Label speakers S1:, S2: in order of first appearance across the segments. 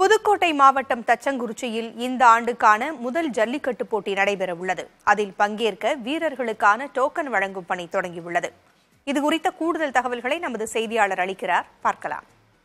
S1: புதுக்கோட்டை மாவட்டம் தச்சங்குறிச்சியில் இந்த ஆண்டுக்கான முதல் ஜல்லிக்கட்டு போட்டி நடைபெறவுள்ளது அதில் பங்கேற்க வீரர்களுக்கான டோக்கன் வழங்கும் பணி தொடங்கியுள்ளது இதுகுறித்த கூடுதல் தகவல்களை நமது செய்தியாளர் அளிக்கிறார் பார்க்கலாம்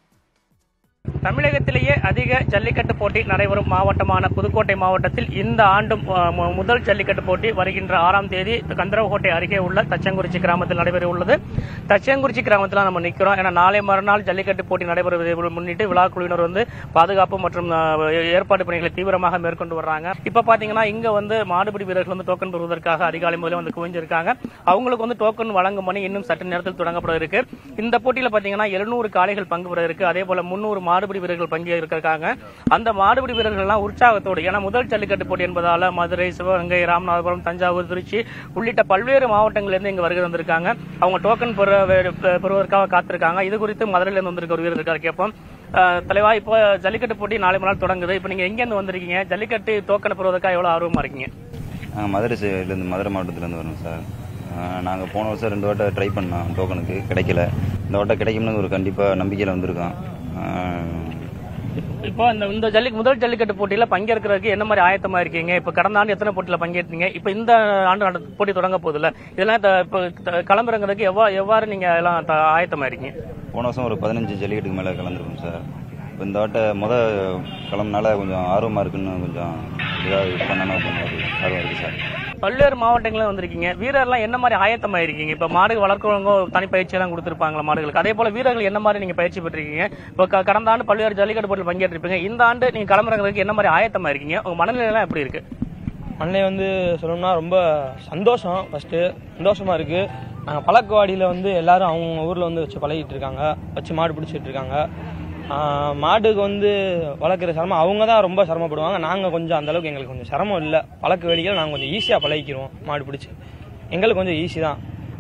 S2: தமிழகத்திலேயே அதிக ஜல்லிக்கட்டு போட்டி நடைபெறும் மாவட்டமான புதுக்கோட்டை மாவட்டத்தில் இந்த ஆண்டும் அஹ், மு- முதல் ஜல்லிக்கட்டு போட்டி வருகின்ற ஆறாம் தேதி கந்தரவகோட்டை அருகே உள்ள தச்சங்குறிச்சி கிராமத்தில் நடைபெற உள்ளது தச்சங்குறிச்சி கிராமத்தில் நம்ம நிற்கிறோம் ஏன்னா நாளை மறுநாள் ஜல்லிக்கட்டு போட்டி நடைபெறுவதை முன்னிட்டு விழா குழுவினர் வந்து பாதுகாப்பு மற்றும் அஹ், ஏற்பாடு பணிகளை தீவிரமாக மேற்கொண்டு வர்றாங்க இப்ப பாத்தீங்கன்னா இங்க வந்து மாடுபிடி வீரர்கள் வந்து டோக்கன் பெறுவதற்காக அதிகாலை முதல்ல வந்து குவிஞ்சிருக்காங்க அவங்களுக்கு வந்து டோக்கன் வழங்கும் பணி இன்னும் சற்று நேரத்தில் தொடங்கப்பட இருக்கு இந்த போட்டியில பாத்தீங்கன்னா 700 காளைகள் பங்கு பெற இருக்கு அதே போல முன்னூறு மாடுபிடி வீரர்கள் பங்கேற்கிறாங்க அந்த மாடுபிடி வீரர்கள் எல்லாம் உற்சாகத்தோடு ஏன்னா முதல் ஜல்லிக்கட்டு போட்டி என்பதால மதுரை சிவகங்கை ராமநாதபுரம் தஞ்சாவூர் திருச்சி உள்ளிட்ட பல்வேறு மாவட்டங்களிலிருந்து இங்க வருகை வந்திருக்காங்க அவங்க டோக்கன் பெற பெ- பெறுவதற்காக காத்திருக்காங்க இது குறித்து மதுரையில இருந்து வந்திருக்க ஒரு வீரர் இருக்காரு கேட்போம் அஹ், தலைவா இப்போ ஜல்லிக்கட்டு போட்டி நாளை மறுநாள் தொடங்குது இப்போ நீங்க எங்க இருந்து வந்திருக்கீங்க ஜல்லிக்கட்டு டோக்கன் பெறுவதற்காக எவ்வளவு ஆர்வமா இருக்கீங்க
S3: நாங்கள் மதுரை சைட்லேருந்து மதுரை மாவட்டத்துலேருந்து வரோம் சார் நாங்கள் போன வருஷம் ரெண்டு வாட்டை ட்ரை பண்ணோம் டோக்கனுக்கு கிடைக்கல இந்த வாட்டை கிடைக்கும்னு ஒரு கண்டிப்பாக நம்பிக்கையில் வந்திருக்கோம் ஆஹ்
S2: இப்போ இந்த இந்த ஜல்லி முதல் ஜல்லிக்கட்டு போட்டியில பங்கேற்கிறதுக்கு என்ன மாதிரி ஆயத்தமா இருக்கீங்க இப்போ கடந்த ஆண்டு எத்தனை போட்டியில பங்கேற்றீங்க இப்போ இந்த ஆண்டு நட- போட்டி தொடங்க போகுதுல்ல இதெல்லாம் த- இப்போ த- களமிறங்குறதுக்கு எவ்வா எவ்வாறு நீங்க எல்லாம் த- ஆயத்தமா இருக்கீங்க
S3: போன வருஷம் ஒரு பதினஞ்சு ஜல்லிக்கட்டுக்கு மேலே கலந்துருக்கோம் சார் இப்போ இந்த வாட்டை முத கிளம்புனால கொஞ்சம் ஆர்வமாக இருக்குன்னு கொஞ்சம் இதாக பண்ணணும் அப்படின்னு ஆர்வம் இருக்குது சார்
S2: பல்வேறு மாவட்டங்களும் வந்திருக்கீங்க வீரர்லாம் என்ன மாதிரி ஆயத்தமா இருக்கீங்க இப்போ மாடு வளர்க்குறவங்க தனி பயிற்சி எல்லாம் கொடுத்துருப்பாங்களா மாடுகளுக்கு அதே போல வீரர்கள் என்ன மாதிரி நீங்க பயிற்சி பெற்றிருக்கீங்க இப்போ க- கடந்த ஆண்டு பல்வேறு ஜல்லிக்கட்டு போட்டியில் பங்கேற்றிருப்பீங்க இந்த ஆண்டு நீங்க களமிறங்குறதுக்கு என்ன மாதிரி ஆயத்தமா இருக்கீங்க உங்க மனநிலை எல்லாம் எப்படி இருக்கு
S4: அன்னை வந்து சொல்லணும்னா ரொம்ப சந்தோஷம் ஃபஸ்ட்டு சந்தோஷமாக இருக்குது நாங்கள் பழக்கவாடியில் வந்து எல்லாரும் அவங்க ஊரில் வந்து வச்சு பழகிட்டு இருக்காங்க வச்சு மாடு பிடிச்சிட்டு இருக்காங்க ஆஹ் மாடுக்கு வந்து வளர்க்குற சிரமம் அவங்க தான் ரொம்ப சிரமப்படுவாங்க நாங்கள் கொஞ்சம் அந்த அளவுக்கு எங்களுக்கு கொஞ்சம் சிரமம் இல்லை பழக்க வேடிக்கையில் நாங்கள் கொஞ்சம் ஈஸியாக பழகிக்கிறோம் மாடு பிடிச்சி எங்களுக்கு கொஞ்சம் ஈஸி தான்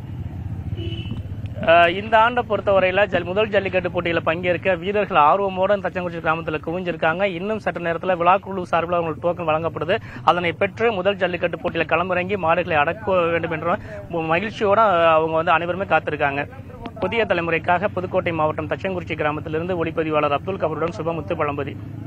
S2: அஹ் இந்த ஆண்டை பொறுத்தவரையில ஜல் முதல் ஜல்லிக்கட்டு போட்டியில பங்கேற்க வீரர்கள் ஆர்வமோட தச்சங்குச்சி கிராமத்தில் குவிஞ்சிருக்காங்க இன்னும் சற்று நேரத்தில் விழாக்குழு சார்பில் அவங்களுக்கு டோக்கன் வழங்கப்படுது அதனை பெற்று முதல் ஜல்லிக்கட்டு போட்டியில களமிறங்கி மாடுகளை அடக்க வேண்டும் என்ற மு- மகிழ்ச்சியோட அஹ், அவங்க வந்து அனைவருமே காத்திருக்காங்க புதிய தலைமுறைக்காக புதுக்கோட்டை மாவட்டம் தச்சங்குறிச்சி கிராமத்திலிருந்து ஒளிப்பதிவாளர் அப்துல் கபருடன் சுபமுத்து பழம்பதி